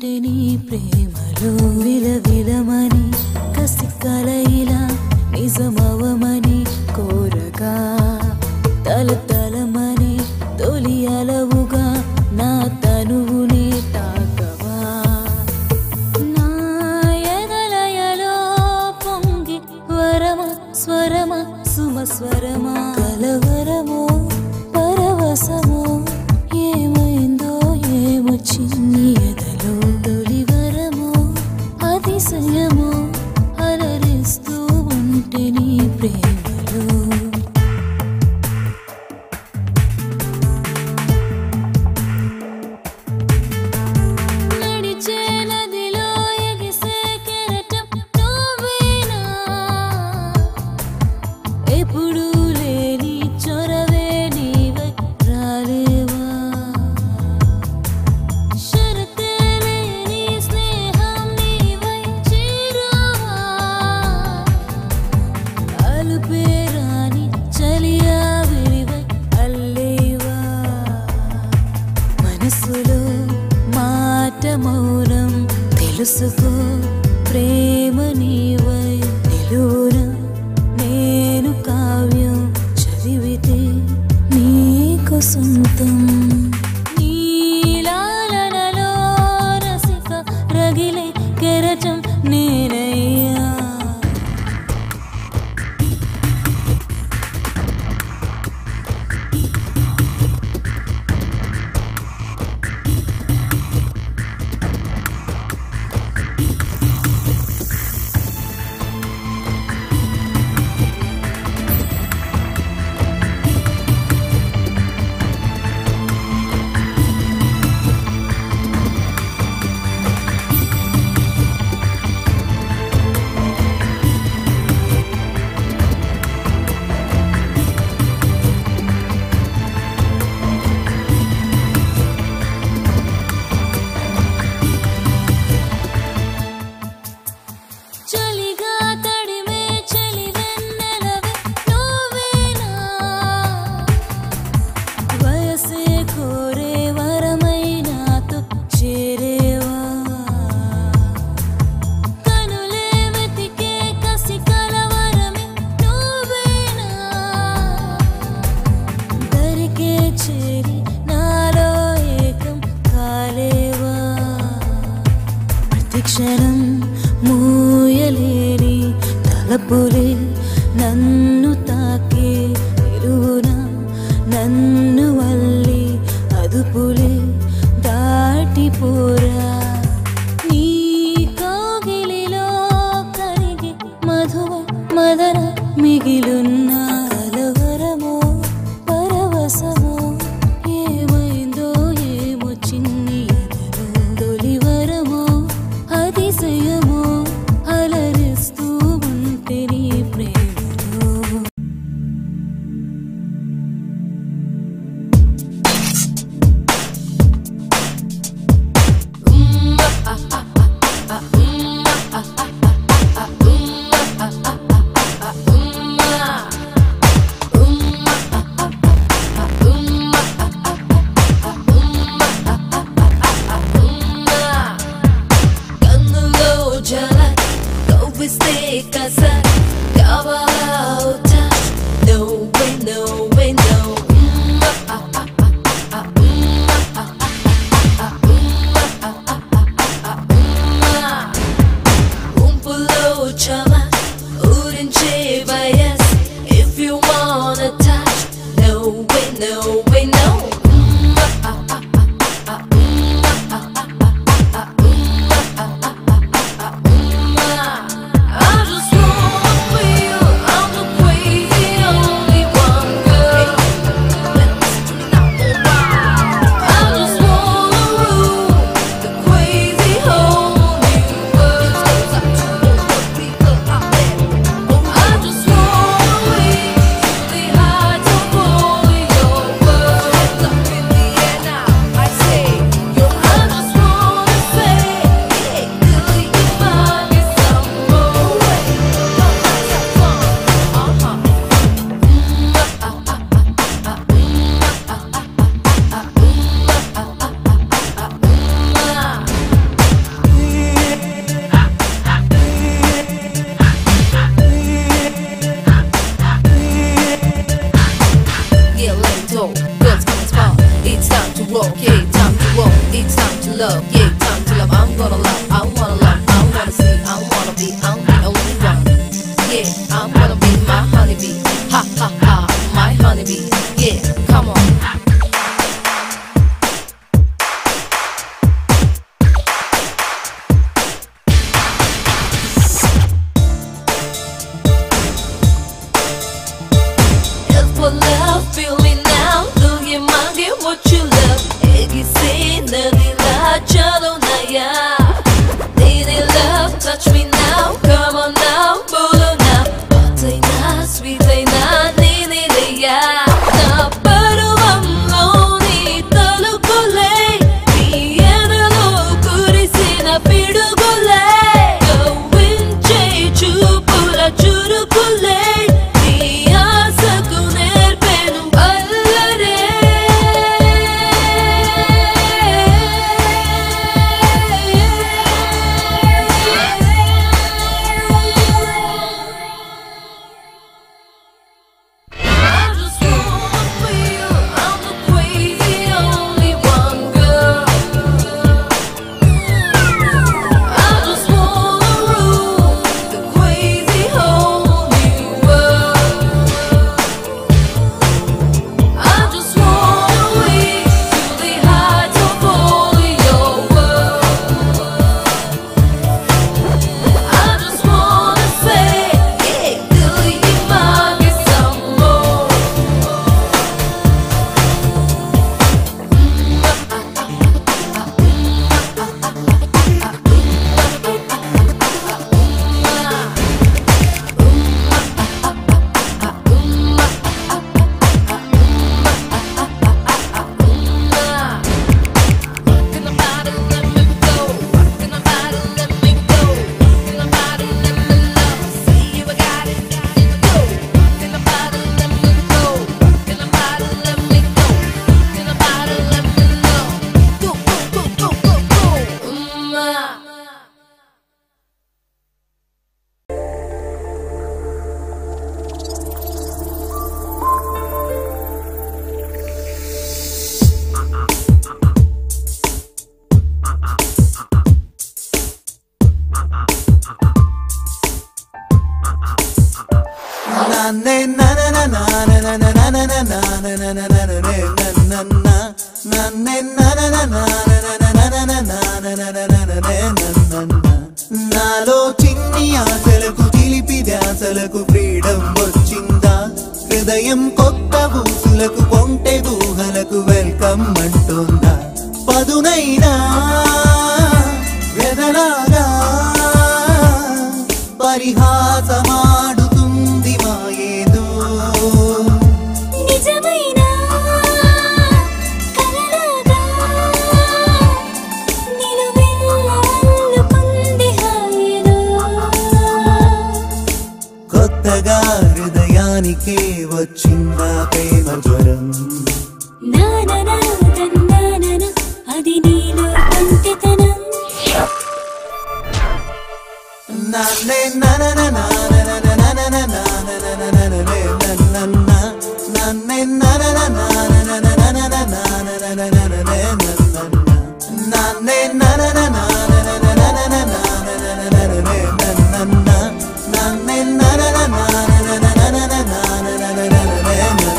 ఉంటే నీ ప్రేమలో విలవిలమని కసి కలయిలా నిజమవమని కోరగా తల తలమని తొలి అలవుగా నా తనువుని తాకవా నా ఎదలయలో పొంగి వరమ స్వరమ సుమ స్వరమా కలవరమో పరవశమో ఏమైందో ఏమో చిన్ని ఎదలో తొలివరమో అతిశయమో అలరిస్తూ ఉంటే నీ ప్రేమలో నడిచే నదిలో ఎగిసే కెరటం నువ్వేనా ఎప్పుడు లేని చొరవే నీవై రాలేవా షరతే లేని స్నేహం నీవై చేరావా అలుపే రాని చలియా విరివై అల్లేవా మనసులో మాట మౌనం తెలుసుకో ప్రేమ నీవై నిలువున నేను కావ్యం చదివితే నీకు సొంతం నీలాలనలో రసిక రగిలే కెరటం నేనయ్యా చలిగా తడిమే చలి వెన్నెలవే నువ్వేనా వయసే కోరే వరమై నాతో చేరేవా కనులే వెతికే కసి కలవరమే నువ్వేనా దరికే చేరి నాలో ఏకం కాలేవా ప్రతిక్షణం మూయలేని తలపులే నన్ను తాకే నిలువున నన్ను వల్లి అదుపులే దాటిపోరా నీ కోగిలిలో కరిగి మధువ మదన మిగిలున్న కలవరమో పరవశమో ఏమైందో ఏమో చిన్ని ఎదలో తొలివరమో అతిశయమో అలరిస్తూ ఉంటే నీ ప్రేమలో కన్నులో జల కవ్విస్తే కస కావాలవుతా నువ్వే నువ్వే నువ్వు ఉంపులో చల ఊరించే వయస్ If you wanna touch నువ్వే నువ్వే నువ్వు I just wanna feel I'm the crazy only one girl. I just wanna rule the crazy whole new world. I just wanna reach the heights of all your words. door. Girls come and smile. It's time to walk, yeah, time to walk. It's time to love, yeah, time to love. I'm gonna love, I wanna love, I wanna see, I wanna be, I'm the only one. Yeah, I'm gonna be my honeybee. Ha ha ha, my honeybee. Yeah, come on. It's for love, feel me now. Do you mind get what you love? 애기새 너니라져도 나야. Need it love, touch me now. Come on now, move on now. Butter 나, sweet 나, need it 야. 나 పరువంలోని తలుపులే నీ ఎదలో కురిసిన పిడుగులే కవ్వించే చూపుల చురుకులే నీ ఆశకు నేర్పెను అల్లరే I just wanna feel I'm the crazy only one girl. I just wanna rule the crazy whole new world. I just wanna reach to the heights of all your world. I just wanna say, yeah, do you mind me some more? Rockin' about it, let me go. Rockin' about it, let me go. Rockin' about it, let me love. See you, I got it, got it, go. Rockin' about it, let me go. Rockin' about it, let me go. Rockin' about it, let me love. Go, go, go, go, go, go. Mm, ah. నాలో చిన్ని ఆశలకు చిలిపి ధ్యాసలకు freedom వచ్చిందా హృదయం కొత్త ఊసులకు కొంటె ఊహలకు welcome అంటోందా పదునైనా వెదలాగా పరిహాసమాడుతుంది మాయేదో నిజమైన కలలాగా నిలువెల్లా అల్లుకుంది హాయిలో కొత్తగా హృదయానికే వచ్చిందా ప్రేమ జ్వరం నాననా తన్నానన అది నీలో ఒంటితనం నన్నే ననన ననన ననన ననన ననన ననన నన్నే ననన ననన ననన ననన ననన నన్నే ననన ననన ననన ననన ననన నన్నే ననన ననన ననన ననన ననన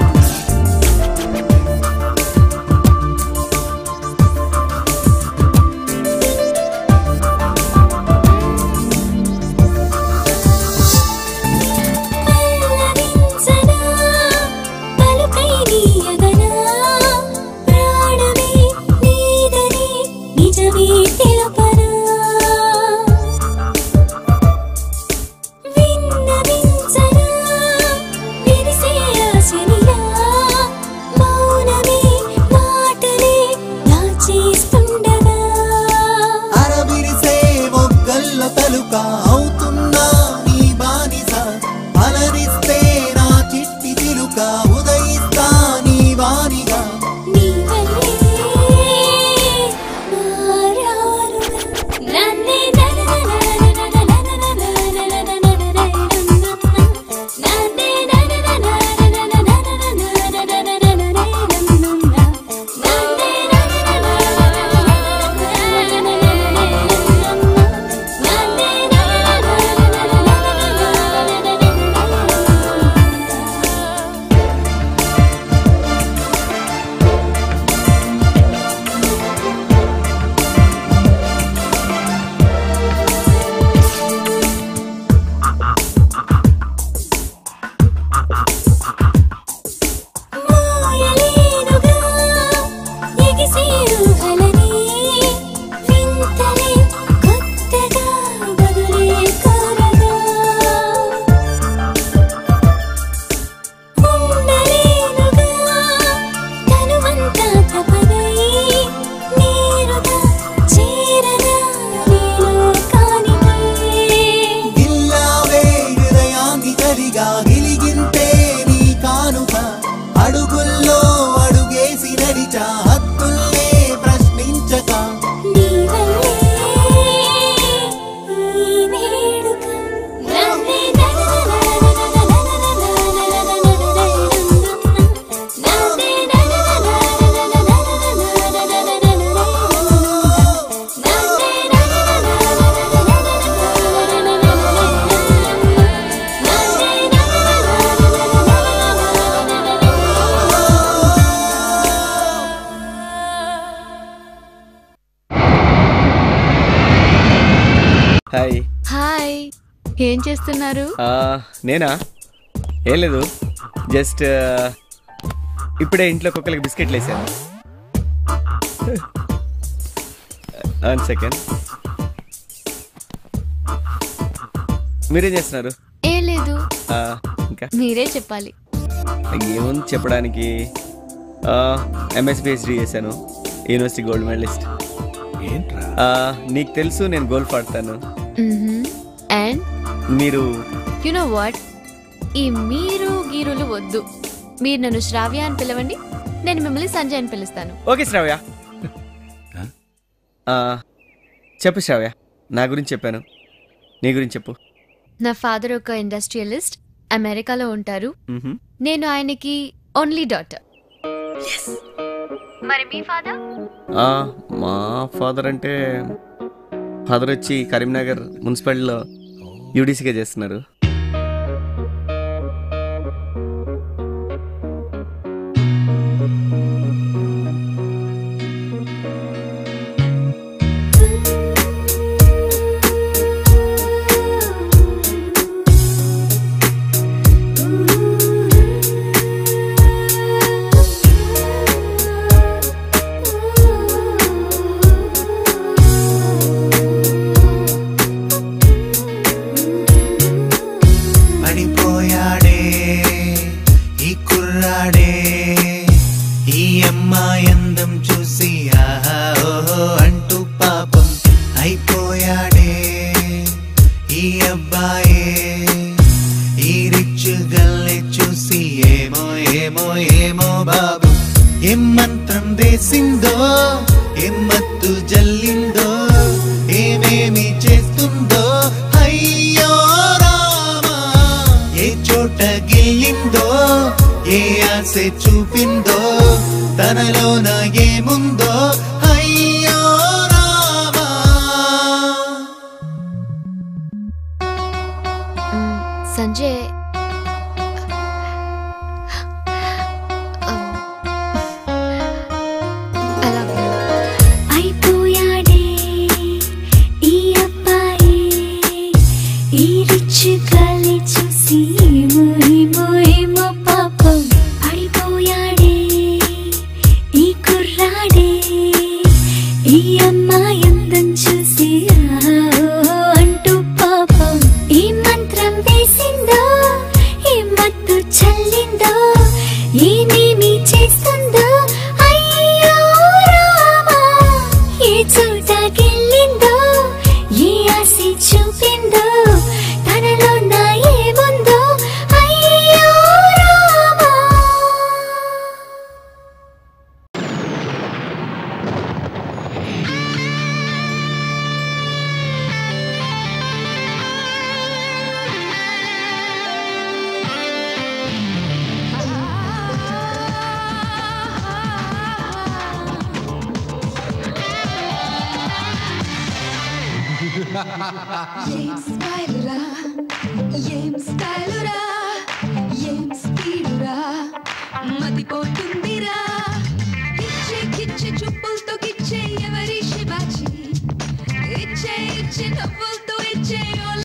పల్లవించనా పలుకై నీయగనా ప్రాణమే నీదని నిజమే హాయ్ హాయ్ ఏం చేస్తున్నారు ఆ, నేనా ఏం లేదు జస్ట్ ఇప్పుడే ఇంట్లో కుక్కలకి బిస్కెట్లు వేసాను వన్ సెకండ్ మీరేం చేస్తున్నారు ఏం లేదు ఆ, ఇంకా మీరే చెప్పాలి ఏముంది చెప్పడానికి ఎంఎస్ పిహెచ్డి చేశాను యూనివర్సిటీ గోల్డ్ మెడలిస్ట్ ఏంట్రా నీకు తెలుసు నేను గోల్ఫ్ ఆడతాను అండ్ మీరు యు నో వాట్ ఈ మీరు గీరులు వద్దు మీరు నన్ను శ్రావ్య అని పిలవండి నేను మిమ్మల్ని సంజయ్ అని పిలుస్తాను ఓకే శ్రావ్య ఆ, చెప్పు శ్రావ్య నా గురించి చెప్పాను నీ గురించి చెప్పు నా ఫాదర్ ఒక ఇండస్ట్రియలిస్ట్ అమెరికాలో ఉంటారు మ్హూ. నేను ఆయనకి ఓన్లీ డాటర్ మరి మీ ఫాదర్ ఆ, మా ఫాదర్ అంటే ఫాదర్ వచ్చి కరీంనగర్ మున్సిపాలిటీలో యూడీసీగా చేస్తున్నారు పడిపోయాడే ఈ కుర్రాడే ఈ అమ్మాయి అందం చూసి ఆహా ఓహో అంటూ పాపం అయిపోయాడే ఈ అబ్బాయే ఈ రిచ్ గల్లె చూసి ఏమో ఏమో ఏమో బాబు ఏం మంత్రం వేసిందో ఏం మత్తు జల్లిందో ఏమేమి చేస్తుందో అయ్యో రామా ఏ చోట గిల్లిందో ఏ ఆశ చూపిందో తనలోన ఏముందో అయ్యో Rama Sanjay I love you అయిపోయాడే ఈ అబ్బాయి ఈ రిచ్ గాలి చూసి ఏమో ఏమో ఏమో పాపం పడిపోయాడే ఈ కుర్రాడే ఈ అమ్మాయి అందం చూసి ఆహా ఓహో అంటూ పాపం ఈ మంత్రం వేసిందో ఈ మత్తు చల్లిందో ఏమేమి చేస్తుందో అయ్యో రామా ఏ చోటకెళ్ళిందో ఏ ఆశ చూపిందో తనలో నా ఏముందో అయ్యో రామా ఏం స్టైలురా ఏం స్టైలురా ఏం స్పీడురా మతిపోతుందిరా కిచ్చే కిచ్చే చూపులతో కిచ్చే ఎవరి శివాజీ ఇచ్చే ఇచ్చే నవ్వులతో ఇచ్చే